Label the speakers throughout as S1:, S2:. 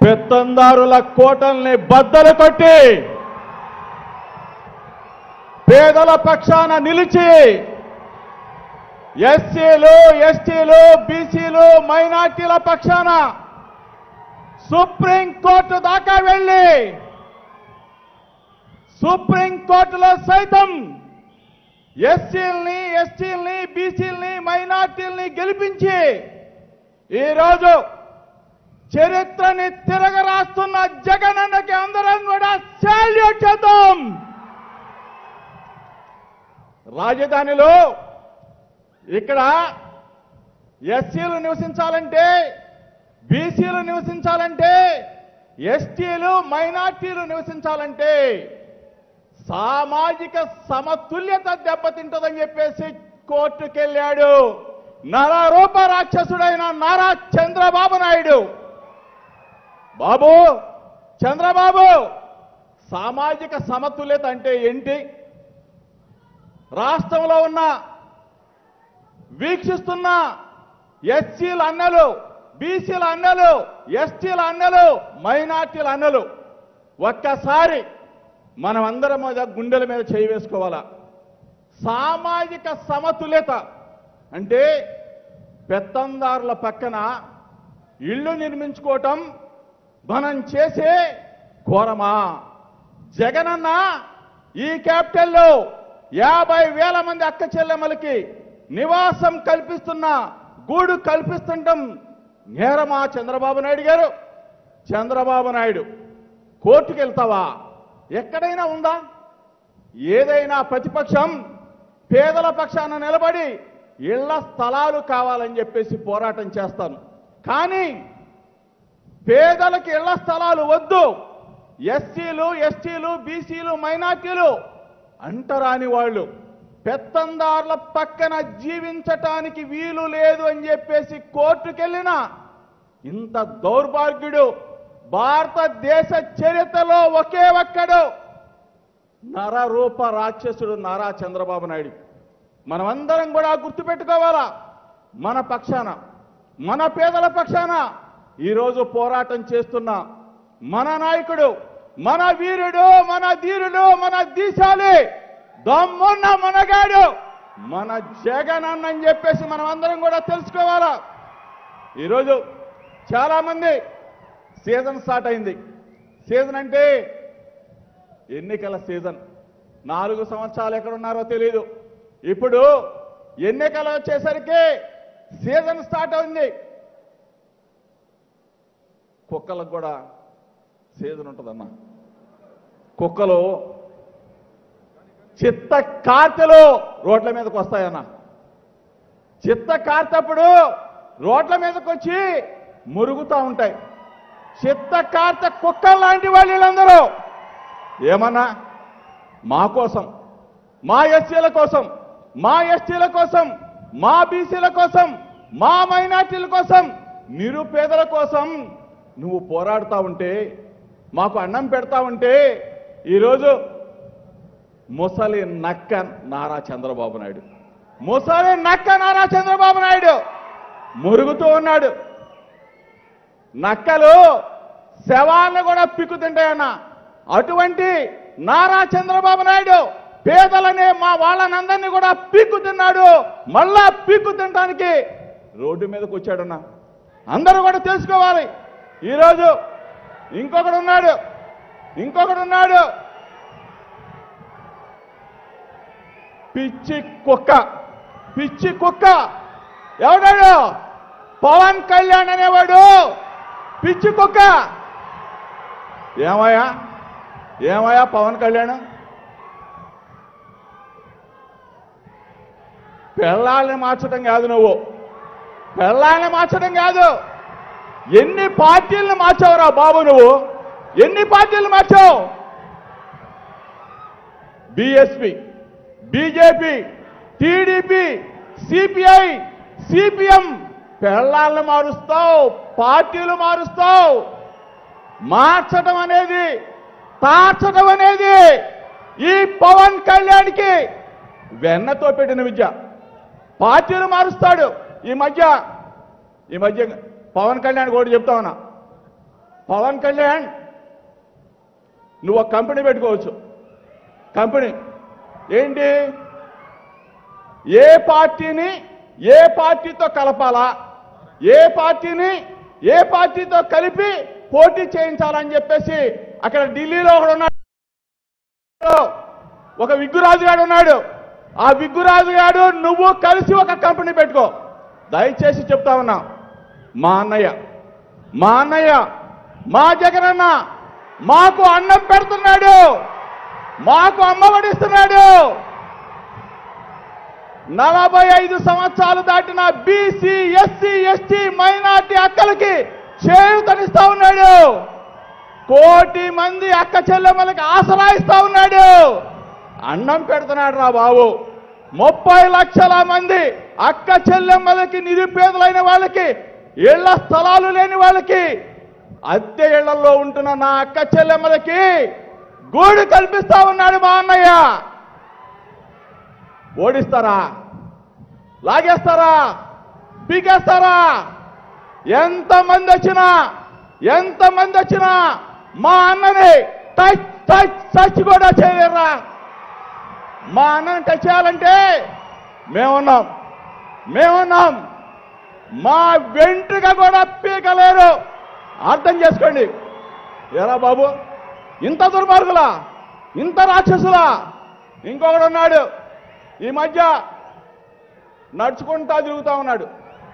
S1: పెత్తందారుల కోటల్ని బద్దలు కొట్టి పేదల పక్షాన నిలిచి ఎస్సీలు ఎస్టీలు బీసీలు మైనార్టీల పక్షాన సుప్రీంకోర్టు దాకా వెళ్ళి సుప్రీంకోర్టులో సైతం ఎస్సీల్ని ఎస్టీల్ని బీసీల్ని మైనార్టీల్ని గెలిపించి ఈరోజు చరిత్రని తిరగరాస్తున్న జగనన్నకి అందరం కూడా శాల్యూట్ చేద్దాం రాజధానిలో ఇక్కడ ఎస్సీలు నివసించాలంటే బీసీలు నివసించాలంటే ఎస్టీలు మైనార్టీలు నివసించాలంటే సామాజిక సమతుల్యత దెబ్బతింటదని చెప్పేసి కోర్టుకెళ్ళాడు నరరూప రాక్షసుడైన నారా చంద్రబాబు నాయుడు బాబు చంద్రబాబు సామాజిక సమతుల్యత అంటే ఏంటి రాష్ట్రంలో ఉన్న వీక్షిస్తున్న ఎస్సీల అన్నలు బీసీల అన్నలు ఎస్టీల అన్నలు మైనార్టీల అన్నలు ఒక్కసారి మనం అందరం మీద గుండెల మీద చేయి వేసుకోవాలా సామాజిక సమతుల్యత అంటే పెత్తందారుల పక్కన ఇళ్ళు నిర్మించుకోవటం మనం చేసే ఘోరమా జగనన్న ఈ క్యాపిటల్లో యాభై వేల మంది అక్క చెల్లెమ్మలకి నివాసం కల్పిస్తున్న గూడు కల్పిస్తుండటం నేరమా చంద్రబాబు నాయుడు గారు చంద్రబాబు నాయుడు కోర్టుకు వెళ్తావా ఎక్కడైనా ఉందా ఏదైనా ప్రతిపక్షం పేదల పక్షాన నిలబడి ఇళ్ల స్థలాలు కావాలని చెప్పేసి పోరాటం చేస్తాను కానీ పేదలకు ఇళ్ల స్థలాలు వద్దు ఎస్సీలు ఎస్టీలు బీసీలు మైనార్టీలు అంటరాని వాళ్ళు పెత్తందారుల పక్కన జీవించటానికి వీలు లేదు అని చెప్పేసి కోర్టుకెళ్ళిన ఇంత దౌర్భాగ్యుడు భారతదేశ చరిత్రలో ఒకే ఒక్కడు నరరూప రాక్షసుడు నారా చంద్రబాబు నాయుడు మనమందరం కూడా గుర్తుపెట్టుకోవాలా మన పక్షాన మన పేదల పక్షాన ఈరోజు పోరాటం చేస్తున్న మన నాయకుడు మన వీరుడు మన ధీరుడు మన దీశాలి దమ్మున్న మనగాడు మన జగన్ అన్నని చెప్పేసి మనం అందరం కూడా తెలుసుకోవాలా ఈరోజు చాలా మంది సీజన్ స్టార్ట్ అయింది సీజన్ అంటే ఎన్నికల సీజన్ నాలుగు సంవత్సరాలు ఎక్కడున్నారో తెలియదు ఇప్పుడు ఎన్నికలు వచ్చేసరికి సీజన్ స్టార్ట్ అయింది కుక్కలకు కూడా సీజన్ ఉంటుందమ్మా కుక్కలు చిత్త కార్తెలు రోడ్ల మీదకి వస్తాయన్న చిత్త కార్తప్పుడు రోడ్ల మీదకి వచ్చి మురుగుతూ ఉంటాయి చిత్త కార్త కుక్కలు లాంటి వాళ్ళు వీళ్ళందరూ ఏమన్నా మా కోసం మా ఎస్సీల కోసం మా ఎస్టీల కోసం మా బీసీల కోసం మా మైనార్టీల కోసం నిరుపేదల కోసం నువ్వు పోరాడుతా ఉంటే మాకు అన్నం పెడతా ఉంటే ఈరోజు ముసలి నక్క నారా చంద్రబాబు నాయుడు ముసలి నక్క నారా చంద్రబాబు నాయుడు మురుగుతూ ఉన్నాడు నక్కలు శవాలను కూడా పిక్కు తింటాయన్న అటువంటి నారా చంద్రబాబు నాయుడు పేదలనే మా వాళ్ళనందరినీ కూడా పీక్కు తిన్నాడు మళ్ళా పీక్కు తినడానికి రోడ్డు మీదకి వచ్చాడన్న అందరూ కూడా తెలుసుకోవాలి ఈరోజు ఇంకొకడు ఉన్నాడు ఇంకొకడు ఉన్నాడు పిచ్చి కుక్క పిచ్చి కుక్క ఎవడాడు పవన్ కళ్యాణ్ అనేవాడు పిచ్చి కుక్క ఏమయ్యా ఏమయ్యా పవన్ కళ్యాణ్ పెళ్ళాలని మార్చడం కాదు నువ్వు పెళ్ళాలని మార్చడం కాదు ఎన్ని పార్టీలను మార్చావురా బాబు నువ్వు ఎన్ని పార్టీలు మార్చావు BSP BJP TDP CPI CPM పెళ్ళాలను మారుస్తావు పార్టీలు మారుస్తావు మార్చడం అనేది తార్చడం అనేది ఈ పవన్ కళ్యాణ్కి వెన్నతో పెట్టిన విద్య పార్టీలు మారుస్తాడు ఈ మధ్య ఈ మధ్య పవన్ కళ్యాణ్ కూడా చెప్తా ఉన్నా పవన్ కళ్యాణ్ నువ్వు ఒక కంపెనీ పెట్టుకోవచ్చు కంపెనీ ఏంటి ఏ పార్టీని ఏ పార్టీతో కలపాలా ఏ పార్టీని ఏ పార్టీతో కలిపి పోటీ చేయించాలని చెప్పేసి అక్కడ ఢిల్లీలో ఒకడు ఉన్నాడు ఒక విగ్గురాజు గాడు ఉన్నాడు ఆ విగ్గురాజు గాడు నువ్వు కలిసి ఒక కంపెనీ పెట్టుకో దయచేసి చెప్తా ఉన్నా మా అన్నయ్య మా అన్నయ్య మా జగనన్న మాకు అన్నం పెడుతున్నాడు మాకు అమ్మఒడిస్తున్నాడు నలభై ఐదు సంవత్సరాలు దాటిన బీసీ ఎస్సీ ఎస్టీ మైనార్టీ అక్కలకి చేయూతనిస్తా ఉన్నాడు కోటి మంది అక్క చెల్లెమ్మలకి ఆసరా ఇస్తా ఉన్నాడు అన్నం పెడుతున్నాడు రా బాబు ముప్పై లక్షల మంది అక్క చెల్లెమ్మలకి నిరుపేదలైన వాళ్ళకి ఇళ్ల స్థలాలు లేని వాళ్ళకి అద్దె ఇళ్లలో ఉంటున్న నా అక్క చెల్లెమ్మలకి గూడు కల్పిస్తా ఉన్నాడు మా అన్నయ్య ఓడిస్తారా లాగేస్తారా పీకేస్తారా ఎంతమంది వచ్చినా ఎంతమంది వచ్చినా మా అన్నని టచ్ టచ్ టచ్ కూడా చేయలేరా మా అన్నని టచ్ చేయాలంటే మేమున్నాం మేమున్నాం మా వెంట్రుక కూడా పీకలేరు అర్థం చేసుకోండి ఏరా బాబు ఇంత దుర్మార్గులా ఇంత రాక్షసులా ఇంకొకడు ఉన్నాడు ఈ మధ్య నడుచుకుంటా తిరుగుతా ఉన్నాడు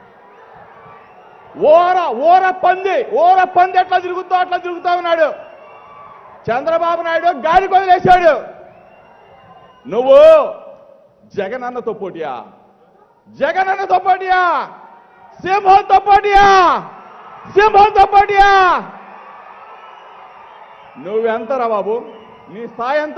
S1: ఓర ఓర పంది ఓర పంది ఎట్లా తిరుగుతా అట్లా తిరుగుతా ఉన్నాడు చంద్రబాబు నాయుడు గాలి వదిలేశాడు నువ్వు జగనన్నతో పోటీయా జగనన్నతో పోటీయా సింహంతో పోటీయా సింహంతో పోటీయా నువ్వెంతరా బాబు నీ స్థాయి ఎంత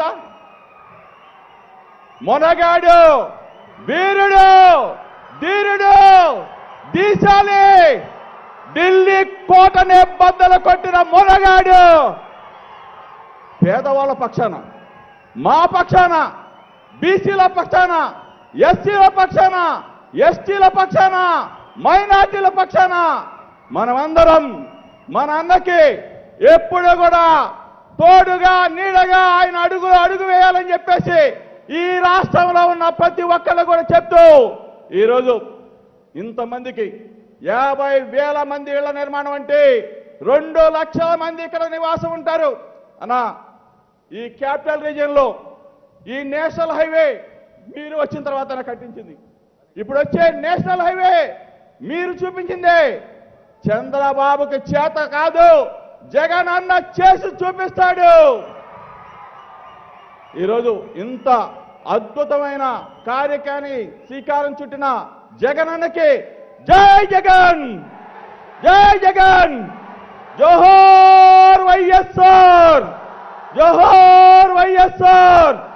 S1: మొనగాడు వీరుడు ధీరుడు దీశాలి ఢిల్లీ కోటనే బద్దలు కొట్టిన మొనగాడు పేదవాళ్ళ పక్షాన మా పక్షాన బీసీల పక్షాన ఎస్సీల పక్షాన ఎస్టీల పక్షాన మైనార్టీల పక్షాన మనమందరం మన అన్నకి ఎప్పుడు కూడా తోడుగా నీడగా ఆయన అడుగులు అడుగు వేయాలని చెప్పేసి ఈ రాష్ట్రంలో ఉన్న ప్రతి ఒక్కళ్ళు కూడా చెప్తూ ఈరోజు ఇంతమందికి యాభై వేల మంది ఇళ్ల నిర్మాణం అంటే రెండు లక్షల మంది ఇక్కడ నివాసం ఉంటారు అన్నా ఈ క్యాపిటల్ రీజియన్ లో ఈ నేషనల్ హైవే మీరు వచ్చిన తర్వాత కట్టించింది ఇప్పుడు వచ్చే నేషనల్ హైవే మీరు చూపించింది చంద్రబాబుకి చేత కాదు జగన్ అన్న చేసి చూపిస్తాడు ఈరోజు ఇంత అద్భుతమైన కార్యక్రమాన్ని శ్రీకారం చుట్టిన జగన్ అన్నకి జై జగన్ జై జగన్ జోహోర్ వైఎస్ఆర్ జోహోర్ వైఎస్ఆర్